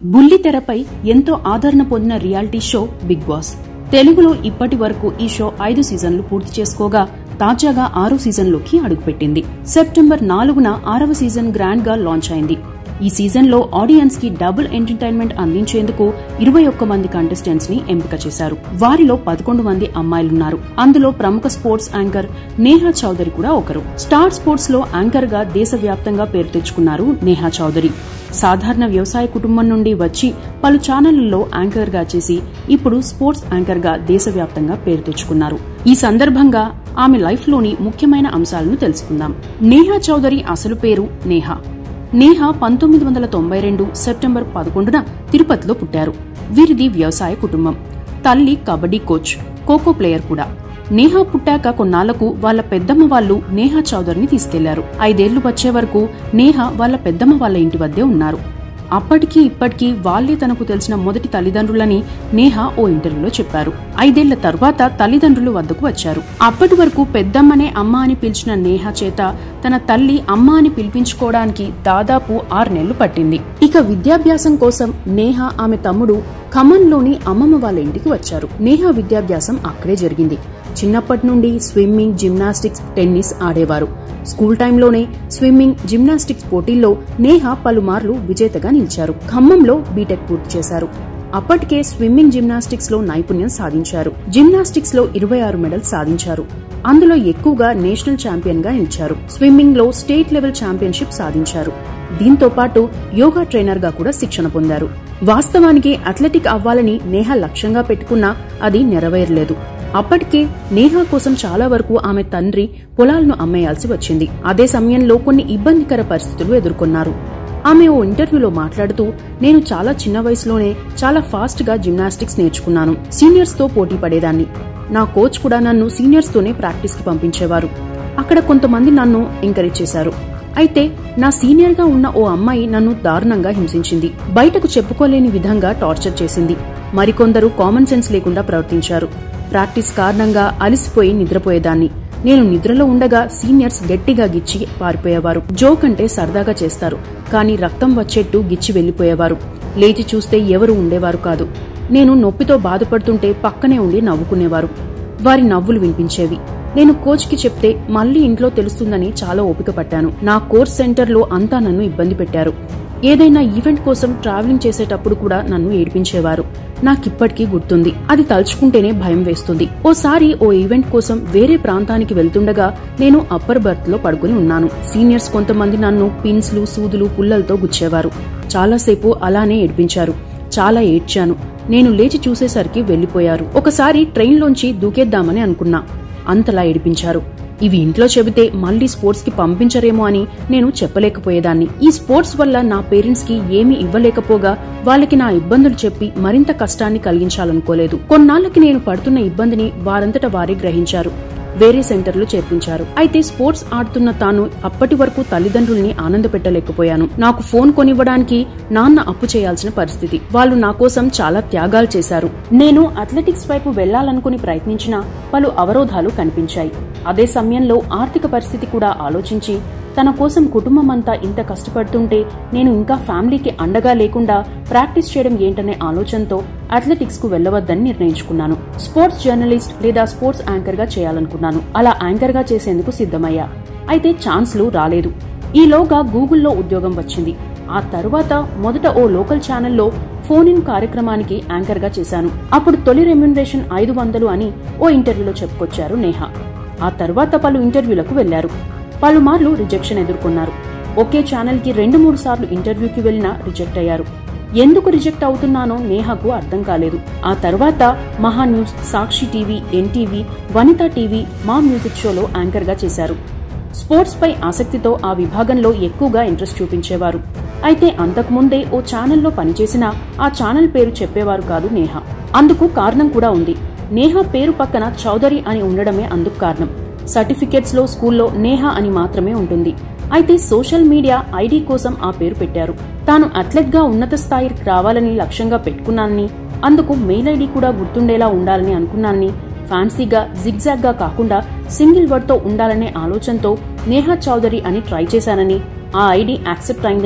బుల్లి తెరపై ఎంతో ఆదరణ పొందిన రియాలిటీ షో బిగ్ బాస్ తెలుగులో ఇప్పటి వరకు ఈ షో ఐదు సీజన్లు పూర్తి చేసుకోగా తాజాగా ఆరో సీజన్లోకి అడుగుపెట్టింది సెప్టెంబర్ నాలుగున ఆరవ సీజన్ గ్రాండ్ గా లాంచ్ అయింది ఈ సీజన్ లో ఆడియన్స్ కి డబుల్ ఎంటర్టైన్మెంట్ అందించేందుకు ఇరవై ఒక్క మంది కంటెస్టెంట్స్ ని ఎంపిక చేశారు వారిలో పదకొండు మంది అమ్మాయిలున్నారు అందులో ప్రముఖ స్పోర్ట్స్ యాంకర్ నేహా చౌదరి కూడా ఒకరు స్టార్ స్పోర్ట్స్ లో యాంకర్ గా దేశవ్యాప్తంగా పేరు తెచ్చుకున్నారు నేహా చౌదరి సాధారణ వ్యవసాయ కుటుంబం నుండి వచ్చి పలు ఛానళ్లలో యాంకర్ గా చేసి ఇప్పుడు స్పోర్ట్స్ యాంకర్ గా దేశవ్యాప్తంగా పేరు తెచ్చుకున్నారు ఈ సందర్భంగా ఆమె లైఫ్ లోని ముఖ్యమైన అంశాలను తెలుసుకుందాం నేహా చౌదరి అసలు పేరు నేహా నేహా పంతొమ్మిది వందల తొంభై రెండు సెప్టెంబర్ పదకొండున తిరుపతిలో పుట్టారు వీరిది వ్యవసాయ కుటుంబం తల్లి కబడ్డీ కోచ్ ఖోఖో ప్లేయర్ కూడా నేహా పుట్టాక కొన్నాళ్లకు వాళ్ళ పెద్దమ్మ వాళ్ళు నేహా చౌదరిని తీసుకెళ్లారు ఐదేళ్లు వచ్చే వరకు నేహా వాళ్ళ పెద్దమ్మ వాళ్ళ ఇంటి వద్దే ఉన్నారు అప్పటికీ ఇప్పటికీ వాళ్లే తనకు తెలిసిన మొదటి తల్లిదండ్రులని నేహా ఓ ఇంటర్వ్యూలో చెప్పారు ఐదేళ్ల తర్వాత తల్లిదండ్రులు వద్దకు వచ్చారు అప్పటి వరకు పెద్దమ్మనే అమ్మ అని పిలిచిన నేహా చేత తన తల్లి అమ్మ అని పిలిపించుకోవడానికి దాదాపు ఆరు నెలలు పట్టింది ఇక విద్యాభ్యాసం కోసం నేహా ఆమె తమ్ముడు ఖమ్మంలోని అమ్మమ్మ వాళ్ళ ఇంటికి వచ్చారు నేహా విద్యాభ్యాసం అక్కడే జరిగింది చిన్నప్పటి నుండి స్విమ్మింగ్ జిమ్నాస్టిక్స్ టెన్నిస్ ఆడేవారు స్కూల్ టైంలోనే స్విమ్మింగ్ జిమ్నాస్టిక్స్ పోటీల్లో నేహ పలుమార్లు విజేతగా నిలిచారు ఖమ్మంలో బీటెక్ పూర్తి చేశారు అప్పటికే స్విమ్మింగ్ జిమ్నాస్టిక్స్ లో నైపుణ్యం సాధించారు జిమ్నాస్టిక్స్ లో ఇరవై ఆరు మెడల్స్ సాధించారు అందులో ఎక్కువగా నేషనల్ ఛాంపియన్ గా నిలిచారు స్విమ్మింగ్ లో స్టేట్ లెవెల్ ఛాంపియన్షిప్ సాధించారు దీంతో పాటు యోగా ట్రైనర్ గా కూడా శిక్షణ పొందారు వాస్తవానికి అథ్లెటిక్ అవ్వాలని నేహ లక్ష్యంగా పెట్టుకున్నా అది నెరవేరలేదు అప్పటికే నేహా కోసం చాలా వరకు ఆమె తండ్రి పొలాలను అమ్మేయాల్సి వచ్చింది అదే సమయంలో కొన్ని ఇబ్బందికర పరిస్థితులు ఎదుర్కొన్నారు ఆమె ఓ ఇంటర్వ్యూలో మాట్లాడుతూ నేను చాలా చిన్న వయసులోనే చాలా ఫాస్ట్ గా జిమ్నాస్టిక్స్ నేర్చుకున్నాను సీనియర్స్ తో పోటీ పడేదాన్ని నా కోచ్ కూడా నన్ను సీనియర్స్ తోనే ప్రాక్టీస్ కి పంపించేవారు అక్కడ కొంతమంది నన్ను ఎంకరేజ్ చేశారు అయితే నా సీనియర్ గా ఉన్న ఓ అమ్మాయి నన్ను దారుణంగా హింసించింది బయటకు చెప్పుకోలేని విధంగా టార్చర్ చేసింది మరికొందరు కామన్ సెన్స్ లేకుండా ప్రవర్తించారు ప్రాక్టీస్ కారణంగా అలిసిపోయి నిద్రపోయేదాన్ని నేను నిద్రలో ఉండగా సీనియర్స్ గట్టిగా గిచ్చి పారిపోయేవారు జోక్ అంటే సరదాగా చేస్తారు కానీ రక్తం వచ్చేట్టు గిచ్చి వెళ్లిపోయేవారు లేచి చూస్తే ఎవరు ఉండేవారు కాదు నేను నొప్పితో బాధపడుతుంటే పక్కనే ఉండి నవ్వుకునేవారు వారి నవ్వులు వినిపించేవి నేను కోచ్ కి చెప్తే మళ్లీ ఇంట్లో తెలుస్తుందని చాలా ఓపిక పట్టాను నా కోర్స్ సెంటర్లో అంతా నన్ను ఇబ్బంది పెట్టారు ఏదైనా ఈవెంట్ కోసం ట్రావెలింగ్ చేసేటప్పుడు కూడా నన్ను ఏడిపించేవారు నాకిప్పటికీ గుర్తుంది అది తలుచుకుంటేనే భయం వేస్తుంది ఓసారి ఓ ఈవెంట్ కోసం వేరే ప్రాంతానికి వెళ్తుండగా నేను అప్పర్ బర్త్ లో పడుకుని ఉన్నాను సీనియర్స్ కొంతమంది నన్ను పిన్స్లు సూదులు పుల్లలతో గుచ్చేవారు చాలాసేపు అలానే ఏడ్పించారు చాలా ఏడ్చాను నేను లేచి చూసేసరికి వెళ్లిపోయారు ఒకసారి ట్రైన్లోంచి దూకేద్దామని అనుకున్నా అంతలా ఏడిపించారు ఇవి ఇంట్లో చెబితే మళ్లీ స్పోర్ట్స్ కి పంపించరేమో అని నేను చెప్పలేకపోయేదాన్ని ఈ స్పోర్ట్స్ వల్ల నా పేరెంట్స్ కి ఏమీ ఇవ్వలేకపోగా వాళ్ళకి నా ఇబ్బందులు చెప్పి మరింత కష్టాన్ని కలిగించాలనుకోలేదు కొన్నాళ్లకి నేను పడుతున్న ఇబ్బందిని వారంతట వారే గ్రహించారు వేరే సెంటర్లు చేర్పించారు అయితే స్పోర్ట్స్ ఆడుతున్న తాను అప్పటి వరకు తల్లిదండ్రుల్ని ఆనందపెట్టలేకపోయాను నాకు ఫోన్ కొనివ్వడానికి నాన్న అప్పు చేయాల్సిన పరిస్థితి వాళ్ళు నా కోసం చాలా త్యాగాలు చేశారు నేను అథ్లెటిక్స్ వైపు వెళ్లాలనుకుని ప్రయత్నించినా పలు అవరోధాలు కనిపించాయి అదే సమయంలో ఆర్థిక పరిస్థితి కూడా ఆలోచించి తన కోసం కుటుంబం అంతా ఇంత కష్టపడుతుంటే నేను ఇంకా ఫ్యామిలీకి అండగా లేకుండా ప్రాక్టీస్ చేయడం ఏంటనే ఆలోచనతో అథ్లెటిక్స్ కు వెళ్లవద్దని నిర్ణయించుకున్నాను స్పోర్ట్స్ జర్నలిస్ట్ లేదా స్పోర్ట్స్ యాంకర్ గా చేయాలనుకున్నాను అలా యాంకర్ గా చేసేందుకు సిద్ధమయ్యా అయితే ఛాన్స్లు రాలేదు ఈలోగా గూగుల్లో ఉద్యోగం వచ్చింది ఆ తరువాత మొదట ఓ లోకల్ ఛానల్లో ఫోన్ ఇన్ కార్యక్రమానికి యాంకర్ గా చేశాను అప్పుడు తొలి రెమ్యునరేషన్ ఐదు వందలు అని ఓ ఇంటర్వ్యూలో చెప్పుకొచ్చారు నేహా ఆ తర్వాత పలు ఇంటర్వ్యూలకు వెళ్లారు పలుమార్లు రిజెక్షన్ ఎదుర్కొన్నారు ఒకే ఛానల్ కి రెండు మూడు సార్లు ఇంటర్వ్యూకి వెళ్లినా రిజెక్ట్ అయ్యారు ఎందుకు రిజెక్ట్ అవుతున్నానో నేహాకు అర్థం కాలేదు ఆ తర్వాత Maha news Sakshi TV NTV Vanitha TV Maa music షోలో యాంకర్ గా చేశారు స్పోర్ట్స్ పై ఆసక్తితో ఆ విభాగంలో ఎక్కువగా ఇంట్రెస్ట్ చూపించేవారు అయితే అంతకుముందే ఓ ఛానల్లో పనిచేసినా ఆ ఛానల్ పేరు చెప్పేవారు కాదు నేహా అందుకు కారణం కూడా ఉంది నేహా పేరు పక్కన చౌదరి అని ఉండడమే అందుకు కారణం సర్టిఫికెట్స్ లో స్కూల్లో నేహా అని మాత్రమే ఉంటుంది అయితే సోషల్ మీడియా ఐడి కోసం ఆ పేరు పెట్టారు తాను అథ్లెట్ గా ఉన్నత స్థాయికి రావాలని లక్ష్యంగా పెట్టుకున్నానని అందుకు మెయిల్ ఐడి కూడా గుర్తుండేలా ఉండాలని అనుకున్నానని ఫ్యాన్సీగా జిగ్జాగ్ గా కాకుండా సింగిల్ వర్డ్ తో ఉండాలనే ఆలోచనతో నేహా చౌదరి అని ట్రై చేశానని ఆ ఐడి యాక్సెప్ట్ అయిందని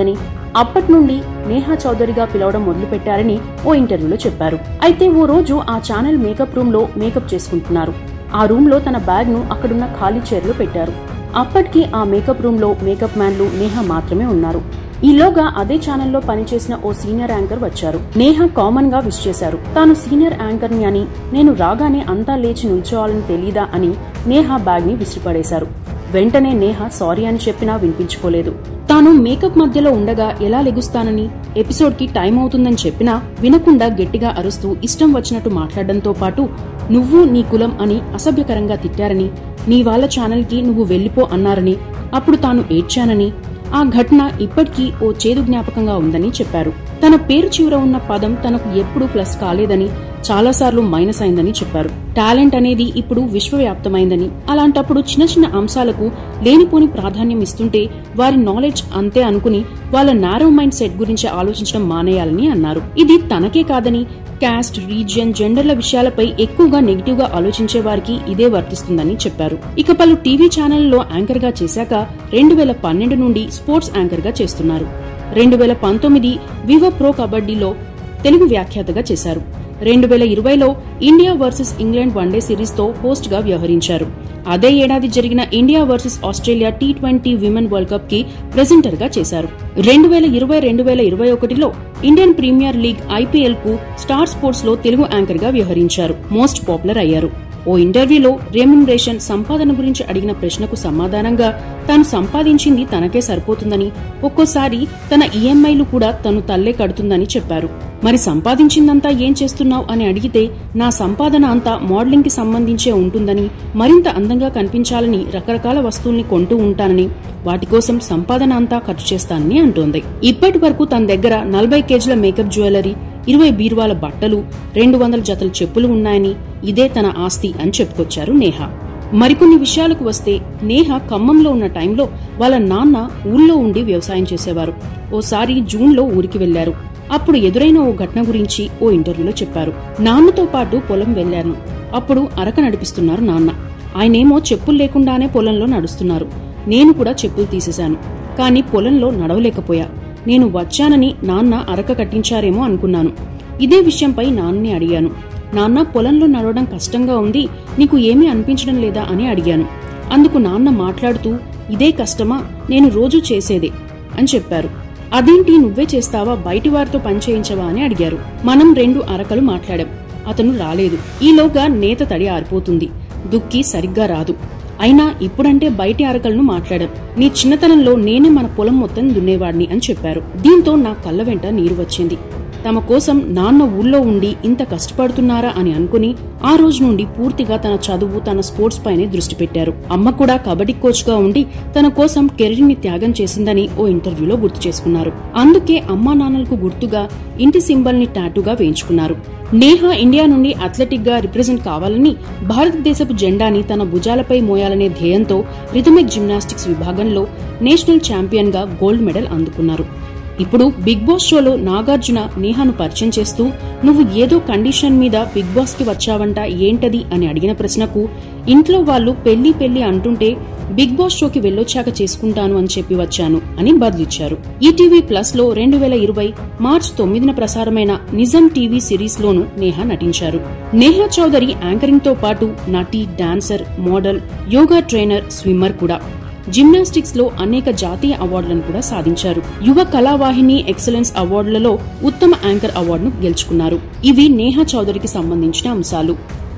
అప్పటి నుండి నేహా చౌదరిగా పిలవడం మొదలుపెట్టారని ఓ ఇంటర్వ్యూలో చెప్పారు అయితే ఓ రోజు ఆ ఛానల్ మేకప్ రూమ్ లో మేకప్ చేసుకుంటున్నారు ఆ రూమ్ లో తన బ్యాగ్ ను అక్కడున్న ఖాళీ చైర్లో పెట్టారు అప్పటికి ఆ మేకప్ రూమ్ లో మేకప్ మ్యాన్లు నేహా మాత్రమే ఉన్నారు ఈలోగా అదే ఛానల్లో పనిచేసిన ఓ సీనియర్ యాంకర్ వచ్చారు నేహ కామన్ గా విష్ చేశారు తాను సీనియర్ యాంకర్ ని అని నేను రాగానే అంతా లేచి నిల్చోవాలని తెలీదా అని నేహ బ్యాగ్ ని విసిరిపడేశారు వెంటనే నేహ సారీ అని చెప్పినా వినిపించుకోలేదు తాను మేకప్ మధ్యలో ఉండగా ఎలా లెగుస్తానని ఎపిసోడ్ కి టైం అవుతుందని చెప్పినా వినకుండా గట్టిగా అరుస్తూ ఇష్టం వచ్చినట్టు మాట్లాడడంతో పాటు నువ్వు నీ కులం అని అసభ్యకరంగా తిట్టారని నీ వాళ్ళ ఛానల్ కి నువ్వు వెళ్లిపో అన్నారని అప్పుడు తాను ఏడ్చానని ఆ ఘటన ఇప్పటికీ ఓ చేదు జ్ఞాపకంగా ఉందని చెప్పారు తన పేరు చివర ఉన్న పదం తనకు ఎప్పుడూ ప్లస్ కాలేదని చాలాసార్లు మైనస్ అయిందని చెప్పారు టాలెంట్ అనేది ఇప్పుడు విశ్వవ్యాప్తమైందని అలాంటప్పుడు చిన్న చిన్న అంశాలకు లేనిపోని ప్రాధాన్యం ఇస్తుంటే వారి నాలెడ్జ్ అంతే అనుకుని వాళ్ళ నారో మైండ్ సెట్ గురించి ఆలోచించడం మానేయాలని అన్నారు ఇది తనకే కాదని క్యాస్ట్ రీజియన్ జెండర్ల విషయాలపై ఎక్కువగా నెగిటివ్ గా ఆలోచించే వారికి ఇదే వర్తిస్తుందని చెప్పారు ఇక పలు టీవీ ఛానళ్లలో యాంకర్ గా చేశాక రెండు వేల పన్నెండు నుండి స్పోర్ట్స్ యాంకర్ గా చేస్తున్నారు రెండు వేల పంతొమ్మిది వివో ప్రో కబడ్డీలో తెలుగు వ్యాఖ్యాతగా చేశారు రెండు వేల ఇరవైలో India versus England one day series తో హోస్ట్ గా వ్యవహరించారు అదే ఏడాది జరిగిన India versus Australia T twenty women world cup కి ప్రెజెంటర్ గా చేశారు రెండు వేల ఇరవై రెండు వేల ఇరవై ఒకటిలో ఇండియన్ ప్రీమియర్ లీగ్ ఐపీఎల్ కు స్టార్ స్పోర్ట్స్ లో తెలుగు యాంకర్ గా వ్యవహరించారు మోస్ట్ పాపులర్ అయ్యారు ఓ ఇంటర్వ్యూలో రెమ్యునరేషన్ సంపాదన గురించి అడిగిన ప్రశ్నకు సమాధానంగా తాను సంపాదించింది తనకే సరిపోతుందని ఒక్కోసారి తన ఈఎంఐలు కూడా తను తల్లే కడుతుందని చెప్పారు మరి సంపాదించిందంతా ఏం చేస్తున్నావు అని అడిగితే నా సంపాదన అంతా మోడలింగ్ కి సంబంధించే ఉంటుందని మరింత అందంగా కనిపించాలని రకరకాల వస్తువుల్ని కొంటూ ఉంటానని వాటి కోసం సంపాదన అంతా ఖర్చు చేస్తానని అంటోంది ఇప్పటి వరకు తన దగ్గర నలభై కేజీల మేకప్ జ్యువెలరీ ఇరవై బీరువాల బట్టలు రెండు వందల జతల చెప్పులు ఉన్నాయని ఇదే తన ఆస్తి అని చెప్పుకొచ్చారు నేహ మరికొన్ని విషయాలకు వస్తే నేహ ఖమ్మంలో ఉన్న టైంలో వాళ్ళ నాన్న ఊళ్ళో ఉండి వ్యవసాయం చేసేవారు ఓసారి జూన్లో ఊరికి వెళ్లారు అప్పుడు ఎదురైన ఓ ఘటన గురించి ఓ ఇంటర్వ్యూలో చెప్పారు నాన్నతో పాటు పొలం వెళ్లాను అప్పుడు అరక నడిపిస్తున్నారు నాన్న ఆయనేమో చెప్పులు లేకుండానే పొలంలో నడుస్తున్నారు నేను కూడా చెప్పులు తీసేశాను కాని పొలంలో నడవలేకపోయా నేను వచ్చానని నాన్న అరక కట్టించారేమో అనుకున్నాను ఇదే విషయంపై నాన్నని అడిగాను నాన్న పొలంలో నడవడం కష్టంగా ఉంది నీకు ఏమీ అనిపించడం లేదా అని అడిగాను అందుకు నాన్న మాట్లాడుతూ ఇదే కష్టమా నేను రోజూ చేసేదే అని చెప్పారు అదేంటి నువ్వే చేస్తావా బయటి వారితో పనిచేయించవా అని అడిగారు మనం రెండు అరకలు మాట్లాడాం అతను రాలేదు ఈలోగా నేత తడి ఆరిపోతుంది దుక్కి సరిగ్గా రాదు అయినా ఇప్పుడంటే బయటి అరకలను మాట్లాడాం నీ చిన్నతనంలో నేనే మన పొలం మొత్తం దున్నేవాడిని అని చెప్పారు దీంతో నా కళ్ళ వెంట నీరు వచ్చింది తమ కోసం నాన్న ఊళ్ళో ఉండి ఇంత కష్టపడుతున్నారా అని అనుకుని ఆ రోజు నుండి పూర్తిగా తన చదువు తన స్పోర్ట్స్ పైనే దృష్టి పెట్టారు అమ్మ కూడా కబడ్డీ కోచ్ గా ఉండి తన కోసం కెరీర్ ని త్యాగం చేసిందని ఓ ఇంటర్వ్యూలో గుర్తు చేసుకున్నారు అందుకే అమ్మా నాన్నలకు గుర్తుగా ఇంటి సింబల్ ని టాటూగా వేయించుకున్నారు నేహా ఇండియా నుండి అథ్లెటిక్ గా రిప్రజెంట్ కావాలని భారతదేశపు జెండాని తన భుజాలపై మోయాలనే ధ్యేయంతో రిథమిక్ జిమ్నాస్టిక్స్ విభాగంలో నేషనల్ ఛాంపియన్ గా గోల్డ్ మెడల్ అందుకున్నారు ఇప్పుడు బిగ్ బాస్ షోలో నాగార్జున నేహాను పరిచయం చేస్తూ నువ్వు ఏదో కండిషన్ మీద బిగ్ బాస్ కి వచ్చావంట ఏంటది అని అడిగిన ప్రశ్నకు ఇంట్లో వాళ్ళు పెళ్లి పెళ్లి అంటుంటే బిగ్ బాస్ షోకి వెళ్ళొచ్చాక చేసుకుంటాను అని చెప్పి వచ్చాను అని బదిలిచ్చారు ఈటీవీ ప్లస్ లో రెండు వేల ఇరవై మార్చ్ తొమ్మిదిన ప్రసారమైన నిజం టీవీ సిరీస్ లోను నేహా నటించారు నేహా చౌదరి యాంకరింగ్ తో పాటు నటి dancer model yoga trainer swimmer కూడా జిమ్నాస్టిక్స్ లో అనేక జాతీయ అవార్డులను కూడా సాధించారు యువ కళావాహిని ఎక్సలెన్స్ అవార్డులలో ఉత్తమ యాంకర్ అవార్డును గెలుచుకున్నారు ఇవి నేహా చౌదరికి సంబంధించిన అంశాలు